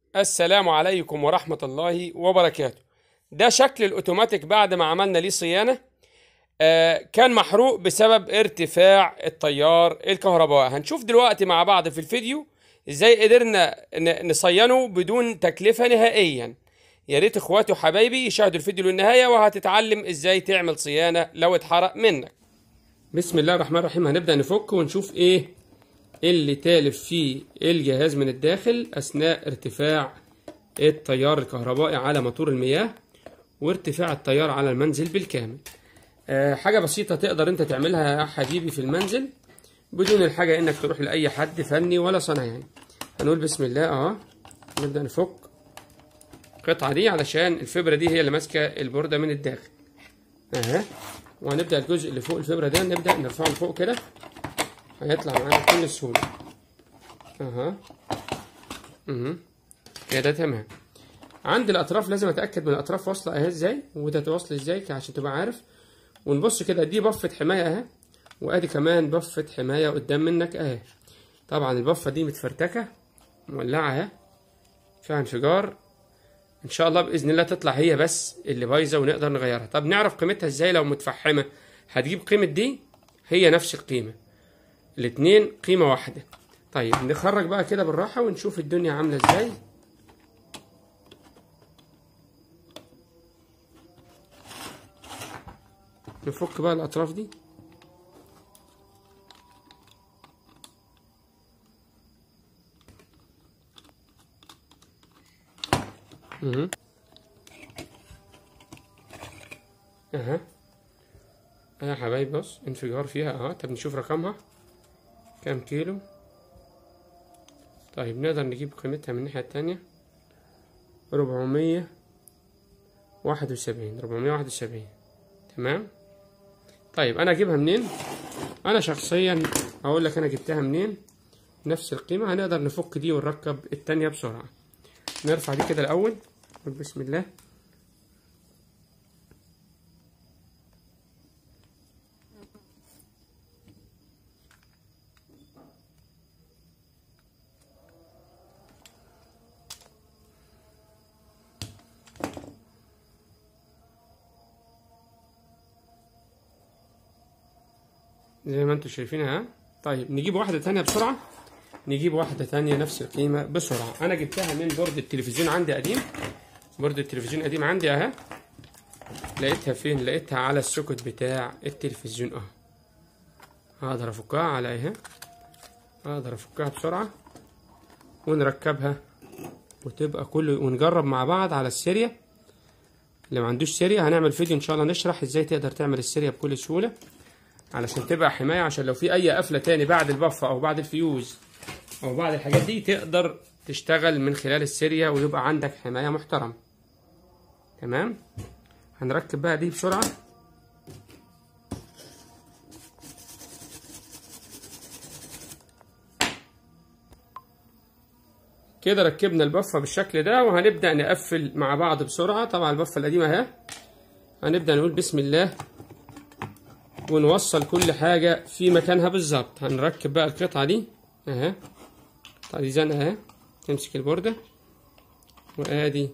السلام عليكم ورحمة الله وبركاته ده شكل الأوتوماتيك بعد ما عملنا ليه صيانة آه كان محروق بسبب ارتفاع التيار الكهربائي هنشوف دلوقتي مع بعض في الفيديو ازاي قدرنا ن- نصينه بدون تكلفة نهائيا يا ريت اخواتي وحبايبي يشاهدوا الفيديو للنهاية وهتتعلم ازاي تعمل صيانة لو اتحرق منك بسم الله الرحمن الرحيم هنبدأ نفك ونشوف ايه اللي تالف فيه الجهاز من الداخل أثناء ارتفاع التيار الكهربائي على موتور المياه وارتفاع التيار على المنزل بالكامل أه حاجة بسيطة تقدر انت تعملها يا حبيبي في المنزل بدون الحاجة انك تروح لأي حد فني ولا صنايعي هنقول بسم الله اه نبدأ نفك القطعة دي علشان الفبرة دي هي اللي ماسكة البوردة من الداخل اها وهنبدأ الجزء اللي فوق الفبرة ده نبدأ نرفعه لفوق كده هيطلع معانا بكل سهولة اها اها كده تمام عند الاطراف لازم اتاكد من الاطراف واصله اهي ازاي وده تواصل ازاي عشان تبقى عارف ونبص كده دي بفه حمايه اهي وادي كمان بفه حمايه قدام منك اهي طبعا البفه دي متفرتكه مولعه اهي فيها انفجار ان شاء الله باذن الله تطلع هي بس اللي بايظه ونقدر نغيرها طب نعرف قيمتها ازاي لو متفحمه هتجيب قيمه دي هي نفس القيمه الاتنين قيمة واحدة طيب نخرج بقى كده بالراحة ونشوف الدنيا عاملة ازاي نفك بقى الأطراف دي اها اها يا حبايب بص انفجار فيها اهو طب نشوف رقمها كام كيلو طيب نقدر نجيب قيمتها من الناحية التانية ربعمية واحد وسبعين ربعمية واحد وسبعين تمام طيب أنا أجيبها منين أنا شخصيا أقول لك أنا جبتها منين نفس القيمة هنقدر نفك دي ونركب التانية بسرعة نرفع دي كده الأول نقول بسم الله زي ما انتم شايفين ها طيب نجيب واحدة تانية بسرعة نجيب واحدة تانية نفس القيمة بسرعة أنا جبتها من بورد التلفزيون عندي قديم بورد التلفزيون قديم عندي أهي لقيتها فين لقيتها على السوكت بتاع التلفزيون أهو هقدر أفكها على إيه أقدر أفكها بسرعة ونركبها وتبقى كل ونجرب مع بعض على السيريا اللي ما عندوش سيريا هنعمل فيديو إن شاء الله نشرح إزاي تقدر تعمل السيريا بكل سهولة علشان تبقى حماية عشان لو في أي قفلة تاني بعد البفة أو بعد الفيوز أو بعد الحاجات دي تقدر تشتغل من خلال السيريا ويبقى عندك حماية محترمة تمام هنركب بقى دي بسرعة كده ركبنا البفة بالشكل ده وهنبدأ نقفل مع بعض بسرعة طبعا البفة القديمة اهي هنبدأ نقول بسم الله ونوصل كل حاجة في مكانها بالظبط هنركب بقى القطعة دي اهي القطعة دي زنقة اهي تمسك البوردة وادي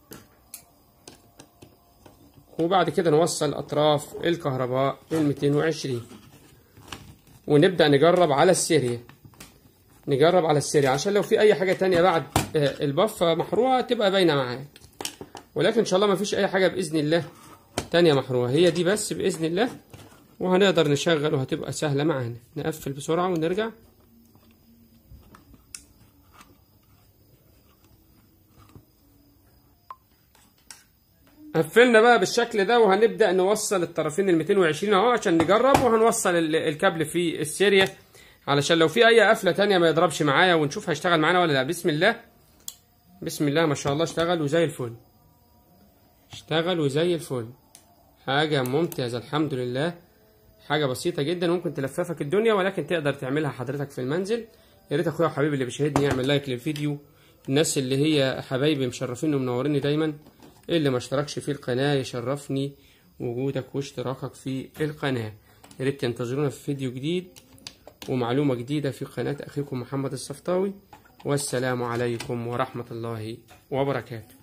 وبعد كده نوصل أطراف الكهرباء الميتين وعشرين ونبدأ نجرب على السيريا نجرب على السيريا عشان لو في أي حاجة تانية بعد البفة محروقة تبقى باينة معاك ولكن إن شاء الله مفيش أي حاجة بإذن الله تانية محروقة هي دي بس بإذن الله وهنقدر نشغل وهتبقى سهلة معانا نقفل بسرعة ونرجع قفلنا بقى بالشكل ده وهنبدأ نوصل الطرفين ال 220 اهو عشان نجرب وهنوصل الكابل في السيريا علشان لو في اي قفلة تانية ما يضربش معايا ونشوف هيشتغل معانا ولا لا بسم الله بسم الله ما شاء الله اشتغل وزي الفل اشتغل وزي الفل حاجة ممتازة الحمد لله حاجة بسيطة جدا ممكن تلففك الدنيا ولكن تقدر تعملها حضرتك في المنزل يا ريت اخويا وحبيبي اللي بيشاهدني يعمل لايك للفيديو الناس اللي هي حبايبي مشرفيني ومنوريني دايما اللي ما اشتركش في القناة يشرفني وجودك واشتراكك في القناة يا ريت تنتظرونا في فيديو جديد ومعلومة جديدة في قناة أخيكم محمد الصفطاوي والسلام عليكم ورحمة الله وبركاته